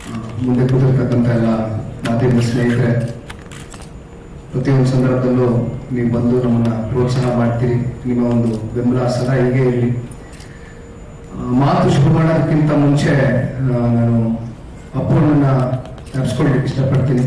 ಮುಂದೆ ಕೂತಿರ್ತಕ್ಕಂಥ ಎಲ್ಲ ಮಾಧ್ಯಮ ಸ್ನೇಹಿತರೆ ಪ್ರತಿಯೊಂದು ಸಂದರ್ಭದಲ್ಲೂ ನೀವು ಬಂದು ನಮ್ಮನ್ನ ಪ್ರೋತ್ಸಾಹ ಮಾಡ್ತೀರಿ ನಿಮ್ಮ ಒಂದು ಬೆಂಬಲ ಸದಾ ಹೀಗೆ ಇರಲಿ ಮಾತು ಶುರು ಮಾಡೋದಕ್ಕಿಂತ ಮುಂಚೆ ಆ, ನಾನು ಅಪ್ಪನನ್ನ ನೆನೆಸ್ಕೊಳ್ಳಿಕ್ಕೆ ಇಷ್ಟಪಡ್ತೀನಿ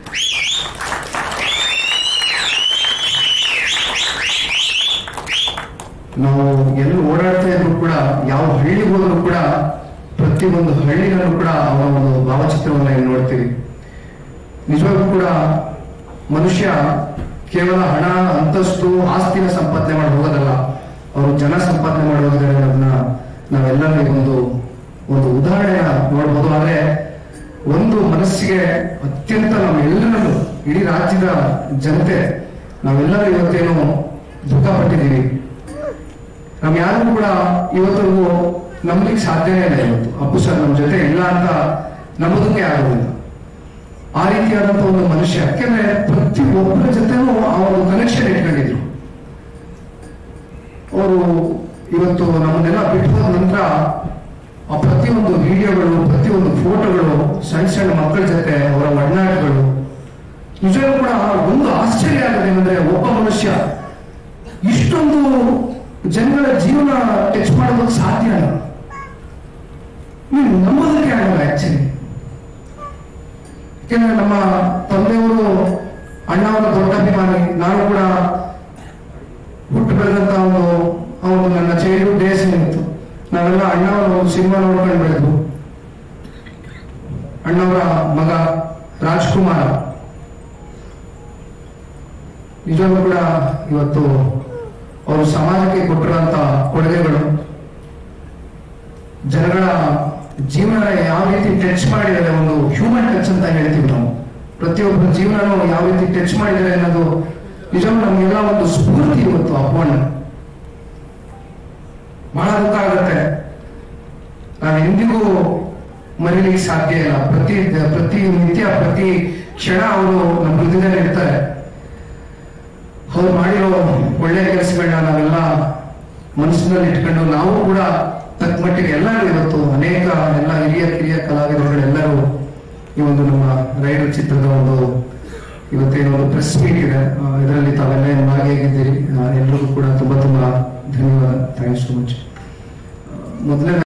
ನಾವು ಎಲ್ಲಿ ಓಡಾಡ್ತಾ ಇದ್ರು ಕೂಡ ಯಾವ ಹಳ್ಳಿಗೆ ಹೋದ್ರು ಕೂಡ ಪ್ರತಿಯೊಂದು ಹಳ್ಳಿನಲ್ಲೂ ಕೂಡ ಅವರ ಒಂದು ಭಾವಚಿತ್ರವನ್ನ ಇಲ್ಲಿ ನೋಡ್ತೀವಿ ನಿಜವಾಗ್ಲೂ ಕೂಡ ಮನುಷ್ಯ ಕೇವಲ ಹಣ ಅಂತಸ್ತು ಆಸ್ತಿನ ಸಂಪಾದನೆ ಮಾಡಿ ಹೋಗೋದಲ್ಲ ಅವರು ಜನ ಸಂಪಾದನೆ ಮಾಡಿ ಹೋಗಿದ್ದಾರೆ ಅನ್ನೋದನ್ನ ನಾವೆಲ್ಲರೂ ಈ ಒಂದು ಒಂದು ಉದಾಹರಣೆ ನೋಡ್ಬೋದು ಆದ್ರೆ ಒಂದು ಮನಸ್ಸಿಗೆ ಅತ್ಯಂತ ನಾವೆಲ್ಲರಲ್ಲೂ ಇಡೀ ರಾಜ್ಯದ ಜನತೆ ನಾವೆಲ್ಲರೂ ಇವತ್ತೇನು ದುಃಖ ಪಟ್ಟಿದ್ದೀವಿ ನಾವ್ ಯಾರು ಕೂಡ ಇವತ್ತಿಗೂ ನಂಬಲಿಕ್ಕೆ ಸಾಧ್ಯನೇ ಇಲ್ಲ ಇವತ್ತು ಅಪ್ಪು ಸರ್ ನಮ್ಮ ಜೊತೆ ಇಲ್ಲ ಅಂತ ನಂಬೋದಕ್ಕೆ ಆಗೋದಿಲ್ಲ ಆ ರೀತಿಯಾದಂತಹ ಒಂದು ಮನುಷ್ಯ ಯಾಕೆಂದ್ರೆ ಪ್ರತಿ ಒಬ್ಬರ ಜೊತೆನೂ ಆ ಒಂದು ಕನೆಕ್ಷನ್ ಇಟ್ಕೊಂಡಿದ್ರು ಅವರು ಇವತ್ತು ನಮ್ಮನ್ನೆಲ್ಲ ಬಿಟ್ಟು ಹೋದ ನಂತರ ಆ ಪ್ರತಿಯೊಂದು ವಿಡಿಯೋಗಳು ಪ್ರತಿಯೊಂದು ಫೋಟೋಗಳು ಸಣ್ಣ ಸಣ್ಣ ಮಕ್ಕಳ ಜೊತೆ ಅವರ ಒಡನಾಟಗಳು ನಿಜವೂ ಕೂಡ ಒಂದು ಆಶ್ಚರ್ಯ ಆಗಿದೆ ಏನಂದ್ರೆ ಒಬ್ಬ ಮನುಷ್ಯ ಇಷ್ಟೊಂದು ಜನಗಳ ಜೀವನ ಟಚ್ ಮಾಡೋದಕ್ಕೆ ಸಾಧ್ಯ ಇಲ್ಲ ನೀವು ನಂಬೋದಕ್ಕೆ ಆಗಲ್ಲ ಆಕ್ಚುಲಿ ಯಾಕೆಂದ್ರೆ ನಮ್ಮ ತಂದೆಯವರು ಅಣ್ಣವರ ದೊಡ್ಡ ಅಭಿಮಾನಿ ನಾನು ಕೂಡ ಹುಟ್ಟು ಬೆಳೆದಂತ ಒಂದು ಅವನು ನನ್ನ ಚೈಲ್ಡ್ಹುಡ್ ಡೇಸ್ ಏನಿತ್ತು ನಾವೆಲ್ಲ ಅಣ್ಣವರ ಒಂದು ಸಿನಿಮಾ ನೋಡ್ಕೊಂಡು ಬೆಳೆದು ಅಣ್ಣವರ ಮಗ ರಾಜ್ಕುಮಾರ ನಿಜವಾಗ್ಲೂ ಕೂಡ ಇವತ್ತು ಅವರು ಸಮಾಜಕ್ಕೆ ಕೊಟ್ಟಿರುವಂತ ಕೊಡುಗೆಗಳು ಜನಗಳ ಜೀವನ ಯಾವ ರೀತಿ ಟಚ್ ಮಾಡಿದ್ದಾರೆ ಒಂದು ಹ್ಯೂಮನ್ ಟಚ್ ಅಂತ ಹೇಳ್ತೀವಿ ನಾವು ಪ್ರತಿಯೊಬ್ಬರ ಜೀವನನೂ ಯಾವ ರೀತಿ ಟಚ್ ಮಾಡಿದ್ದಾರೆ ಅನ್ನೋದು ನಿಜವೂ ನಮಗೆಲ್ಲ ಒಂದು ಸ್ಫೂರ್ತಿ ಇವತ್ತು ಅಪ್ಪಣ್ಣ ಬಹಳ ದುಃಖ ಆಗುತ್ತೆ ನಾವು ಎಂದಿಗೂ ಮರೀಲಿಕ್ಕೆ ಸಾಧ್ಯ ಇಲ್ಲ ಪ್ರತಿ ಪ್ರತಿ ನಿತ್ಯ ಪ್ರತಿ ಕ್ಷಣ ಅವರು ನಮ್ಮ ಹೃದಯದಲ್ಲಿ ಇರ್ತಾರೆ ಅವ್ರು ಮಾಡಿರೋ ಒಳ್ಳೆಯ ಕೆಲಸಗಳನ್ನ ನಾವೆಲ್ಲ ಮನಸ್ಸಿನಲ್ಲಿ ಇಟ್ಕೊಂಡು ನಾವು ಕೂಡ ತಕ್ಕ ಮಟ್ಟಿಗೆ ಎಲ್ಲರೂ ಇವತ್ತು ಅನೇಕ ಎಲ್ಲ ಹಿರಿಯ ಕಿರಿಯ ಕಲಾವಿದರುಗಳೆಲ್ಲರೂ ಈ ಒಂದು ನಮ್ಮ ರೈಡರ್ ಚಿತ್ರದ ಒಂದು ಇವತ್ತೇನೋ ಒಂದು ಪ್ರೆಸ್ ಮೀಟ್ ಇದೆ ಇದರಲ್ಲಿ ತಾವೆಲ್ಲ ಭಾಗಿಯಾಗಿದ್ದೀರಿ ಎಲ್ರಿಗೂ ಕೂಡ ತುಂಬಾ ತುಂಬಾ ಧನ್ಯವಾದ ಥ್ಯಾಂಕ್ಸ್ ಟು ಮಚ್ ಮೊದಲನೇ